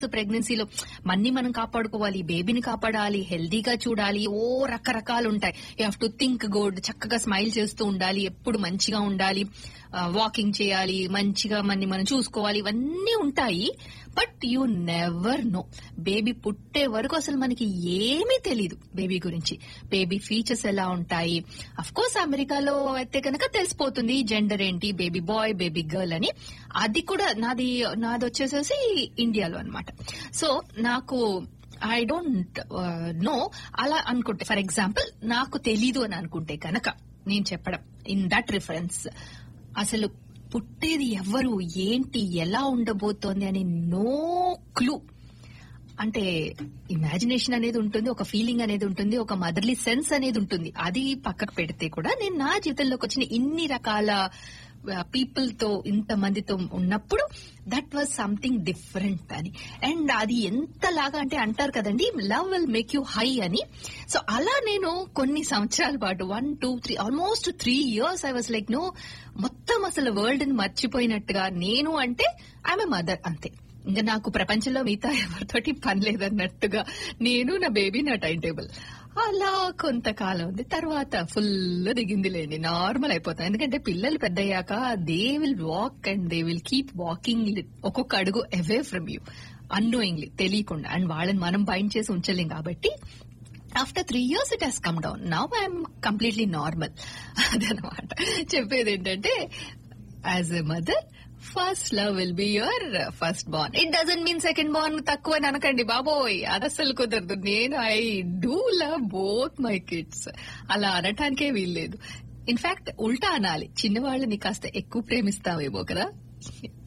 ప్రెగ్నెన్సీలో మన్ని మనం కాపాడుకోవాలి బేబీని కాపాడాలి హెల్దీగా చూడాలి ఓ రకరకాలు ఉంటాయి you have to think good చక్కగా స్మైల్ చేస్తూ ఉండాలి ఎప్పుడు మంచిగా ఉండాలి వాకింగ్ చేయాలి మంచిగా మన్ని మనం చూసుకోవాలి ఇవన్నీ ఉంటాయి but you never know baby పుట్టే వరకు అసలు మనకి ఏమీ తెలీదు బేబీ గురించి బేబీ ఫీచర్స్ ఎలా ఉంటాయి అఫ్ కోర్స్ అమెరికాలో అయితే కనుక తెలిసిపోతుంది జెండర్ ఏంటి బేబీ బాయ్ బేబీ గర్ల్ అని అది కూడా నాది నాది వచ్చేసేసి ఇండియాలో అన్నమాట సో నాకు ఐ డోంట్ నో అలా అనుకుంటే ఫర్ ఎగ్జాంపుల్ నాకు తెలీదు అని అనుకుంటే కనుక నేను చెప్పడం ఇన్ దట్ రిఫరెన్స్ అసలు పుట్టేది ఎవరు ఏంటి ఎలా ఉండబోతోంది అని నో క్లూ అంటే ఇమాజినేషన్ అనేది ఉంటుంది ఒక ఫీలింగ్ అనేది ఉంటుంది ఒక మదర్లీ సెన్స్ అనేది ఉంటుంది అది పక్కకు పెడితే కూడా నేను నా జీవితంలోకి వచ్చిన ఇన్ని రకాల పీపుల్ తో ఇంత మందితో ఉన్నప్పుడు దట్ వాజ్ సంథింగ్ డిఫరెంట్ అని అండ్ అది ఎంతలాగా అంటే అంటారు కదండి love will make you high అని సో అలా నేను కొన్ని సంవత్సరాల పాటు one two three almost three years I was like no మొత్తం అసలు వరల్డ్ ని మర్చిపోయినట్టుగా నేను అంటే ఐఎమ్ మదర్ అంతే ఇంకా నాకు ప్రపంచంలో మిగతా ఎవరితోటి పని లేదన్నట్టుగా నేను నా బేబీ నా టైం టేబుల్ అలా కొంతకాలం ఉంది తర్వాత ఫుల్ దిగిందిలేండి నార్మల్ అయిపోతాం ఎందుకంటే పిల్లలు పెద్దయ్యాక they will walk and they will keep walking ఒక్కొక్క అడుగు అవే ఫ్రమ్ యూ అన్నోయింగ్లీ తెలియకుండా అండ్ వాళ్ళని మనం బైండ్ చేసి ఉంచలేం కాబట్టి after three years it has come down now I'm completely normal అదనమాట చెప్పేది ఏంటంటే as a mother first love will be your first born it doesn't mean second born తక్కువ అని అనకండి బాబోయ్ అది అసలు కుదరదు నేను I do love both my kids అలా అనటానికే వీల్లేదు ఇన్ఫాక్ట్ ఉల్టా అనాలి చిన్నవాళ్ళని కాస్త ఎక్కువ ప్రేమిస్తావేమో కదా